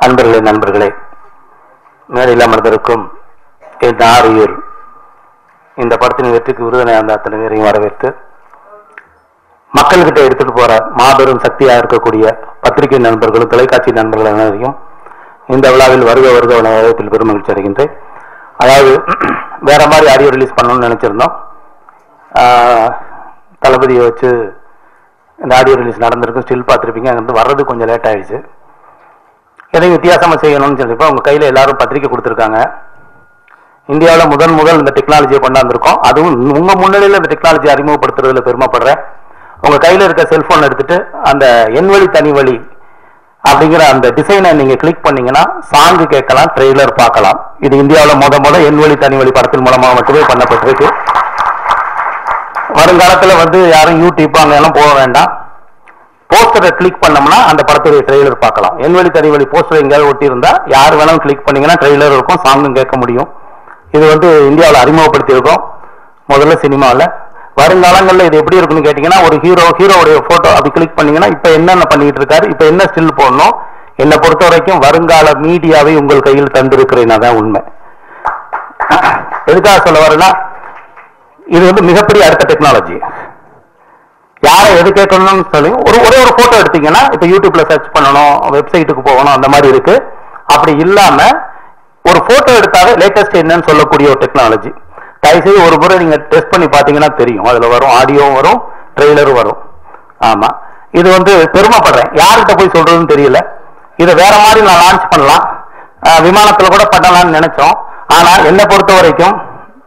அன்பர்களே நண்பர்களே மேடையில் அமர்ந்திருக்கும் என் ஆரியர் இந்த படத்தின் வெற்றிக்கு விருதனை அந்த அத்தனை பேரையும் வரவேற்று மக்கள்கிட்ட எடுத்துட்டு போற மாபெரும் சக்தியா இருக்கக்கூடிய பத்திரிகை நண்பர்களும் தொலைக்காட்சி நண்பர்கள் அனைவரையும் இந்த விழாவில் வருக வருக என வரவேற்பில் பெருமகிழ்ச்சி அடைகின்றேன் அதாவது வேற மாதிரி ஆடியோ ரிலீஸ் பண்ணணும்னு நினைச்சிருந்தோம் ஆஹ், தளபதியை வச்சு இந்த ஆடியோ ரிலீஸ் நடந்திருக்கு ஸ்டில் பார்த்துருப்பீங்க அங்கிருந்து வர்றது கொஞ்சம் லேட் ஆயிடுச்சு எதையும் வித்தியாசமா செய்யணும்னு சொல்லிப்போ உங்க கையில எல்லாரும் பத்திரிக்கை கொடுத்துருக்காங்க இந்தியாவில் முதன் முதல் இந்த டெக்னாலஜியை கொண்டாந்துருக்கோம் அதுவும் உங்க முன்னிலையில் இந்த டெக்னாலஜி அறிமுகப்படுத்துறதுல பெருமைப்படுறேன் உங்க கையில இருக்க செல்போன் எடுத்துட்டு அந்த எண்வழி தனி வழி அப்படிங்கிற அந்த டிசைனை நீங்க கிளிக் பண்ணீங்கன்னா சாங்கு கேட்கலாம் ட்ரெய்லர் பார்க்கலாம் இது இந்தியாவில் முத முத எண்வழி தனி வழி படத்தின் மூலமாக மட்டுமே பண்ணப்பட்டிருக்கு வருங்காலத்துல வந்து யாரும் யூடியூப் அங்க எல்லாம் போக வேண்டாம் போஸ்டரை கிளிக் பண்ணோம்னா அந்த படத்துடைய ட்ரெய்லர் பார்க்கலாம் என்வழி தனிவழி போஸ்டர் எங்கேயாவது ஒட்டி இருந்தா யார் வேணாலும் கிளிக் பண்ணீங்கன்னா ட்ரெய்லர் இருக்கும் சாங்கும் கேட்க முடியும் இது வந்து இந்தியாவில் அறிமுகப்படுத்தியிருக்கோம் முதல்ல சினிமாவில் வருங்காலங்களில் இது எப்படி இருக்குன்னு கேட்டிங்கன்னா ஒரு ஹீரோ ஹீரோவுடைய ஃபோட்டோ அப்படி கிளிக் பண்ணீங்கன்னா இப்போ என்னென்ன பண்ணிட்டு இருக்காரு இப்போ என்ன ஸ்டில் போடணும் என்னை பொறுத்த வரைக்கும் வருங்கால மீடியாவை உங்கள் கையில் தந்திருக்கிறேன் அதான் உண்மை எதுக்காக சொல்ல வரேன்னா இது வந்து மிகப்பெரிய அடுத்த டெக்னாலஜி யாரை எது கேட்கணும்னு சொல்லி ஒரு ஒரே ஒரு போட்டோ எடுத்தீங்கன்னா இப்ப யூடியூப்ல சர்ச் பண்ணணும் வெப்சைட்டுக்கு போகணும் அந்த மாதிரி இருக்கு அப்படி இல்லாம ஒரு போட்டோ எடுத்தாவே லேட்டஸ்ட் என்னன்னு சொல்லக்கூடிய ஒரு டெக்னாலஜி தயவுசெய்து ஒரு முறை நீங்க டெஸ்ட் பண்ணி பாத்தீங்கன்னா தெரியும் அதுல வரும் ஆடியோவும் வரும் ட்ரெய்லரும் வரும் ஆமா இது வந்து பெருமைப்படுறேன் யார்கிட்ட போய் சொல்றதுன்னு தெரியல இதை வேற மாதிரி நான் லான்ச் பண்ணலாம் அஹ் விமானத்துல கூட பண்ணலாம்னு நினைச்சோம் ஆனா என்னை பொறுத்த வரைக்கும்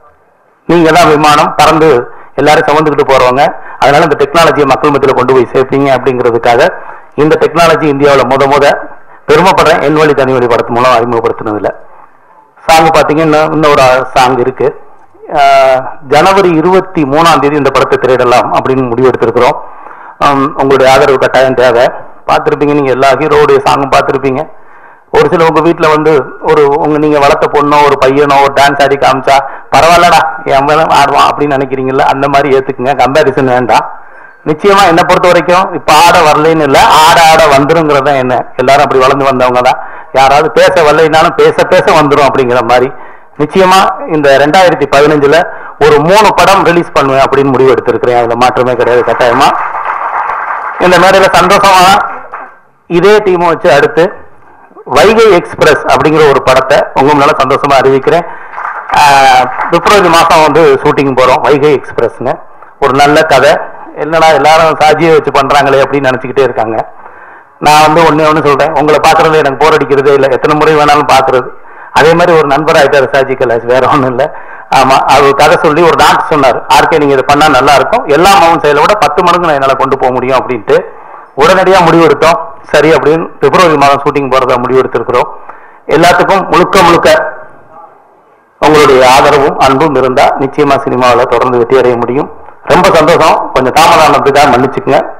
நீங்க தான் விமானம் பறந்து எல்லாரும் சுமந்துக்கிட்டு போறவங்க அதனால இந்த டெக்னாலஜியை மக்கள் மத்தியில் கொண்டு போய் சேர்ப்பீங்க அப்படிங்கிறதுக்காக இந்த டெக்னாலஜி இந்தியாவில் முத முத பெருமைப்படுறேன் என் வழி தனி வழி படத்து மூலம் அறிமுகப்படுத்தினதுல சாங் பார்த்தீங்கன்னா இன்னும் ஒரு சாங் இருக்கு ஆஹ் ஜனவரி இருபத்தி மூணாம் தேதி இந்த படத்தை திரையிடலாம் அப்படின்னு முடிவெடுத்திருக்கிறோம் ஆம், உங்களுடைய ஆதரவு கட்டாயம் தேவை பார்த்துருப்பீங்க நீங்க எல்லா ஹீரோடைய சாங்கும் பார்த்துருப்பீங்க ஒரு சில உங்க வீட்ல வந்து ஒரு உங்க நீங்க வளர்த்த பொண்ணோ ஒரு பையனோ ஒரு டான்ஸ் ஆடி காமிச்சா பரவாயில்லடா என் மேல ஆடுவான் அப்படின்னு நினைக்கிறீங்கல்ல அந்த மாதிரி ஏத்துக்குங்க கம்பேரிசன் வேண்டாம் நிச்சயமா என்ன பொறுத்த வரைக்கும் இப்ப ஆட வரலைன்னு இல்ல ஆட ஆட வந்துருங்கிறதா என்ன எல்லாரும் அப்படி வளர்ந்து வந்தவங்க தான் யாராவது பேச வரலைனாலும் பேச பேச வந்துரும் அப்படிங்கிற மாதிரி நிச்சயமா இந்த ரெண்டாயிரத்தி பதினஞ்சுல ஒரு மூணு படம் ரிலீஸ் பண்ணுவேன் அப்படின்னு முடிவு எடுத்திருக்கிறேன் அதுல மாற்றமே கிடையாது கட்டாயமா இந்த மேடையில சந்தோஷமா இதே டீமை வச்சு அடுத்து வைகை எக்ஸ்பிரஸ் அப்படிங்கிற ஒரு படத்தை உங்க முன்னால சந்தோஷமா அறிவிக்கிறேன் ஆஹ் பிப்ரவரி மாசம் வந்து ஷூட்டிங் போறோம் வைகை எக்ஸ்பிரஸ்னு ஒரு நல்ல கதை என்னடா எல்லாரும் சாஜியை வச்சு பண்றாங்களே அப்படின்னு நினைச்சுக்கிட்டே இருக்காங்க நான் வந்து ஒண்ணே ஒண்ணு சொல்றேன் உங்களை பாக்குறது எனக்கு போர் அடிக்கிறதே இல்லை எத்தனை முறை வேணாலும் பாக்குறது அதே மாதிரி ஒரு நண்பர் ஆயிட்டாரு சாஜி கைலாஷ் வேற ஒண்ணும் இல்ல ஆமா அவர் கதை சொல்லி ஒரு டாக்டர் சொன்னார் ஆர்கே நீங்க இதை பண்ணா நல்லா இருக்கும் எல்லா மவுன் செயலை விட பத்து மடங்கு நான் என்னால கொண்டு போக முடியும் அப்படின்ட்டு உடனடியா முடிவெடுத்தோம் சரி அப்படின்னு பிப்ரவரி மாதம் ஷூட்டிங் போறதா முடிவெடுத்திருக்கிறோம் எல்லாத்துக்கும் முழுக்க முழுக்க உங்களுடைய ஆதரவும் அன்பும் இருந்தா நிச்சயமா சினிமாவில் தொடர்ந்து வெற்றி அடைய முடியும் ரொம்ப சந்தோஷம் கொஞ்சம் தாமதம் தான் மன்னிச்சுக்குங்க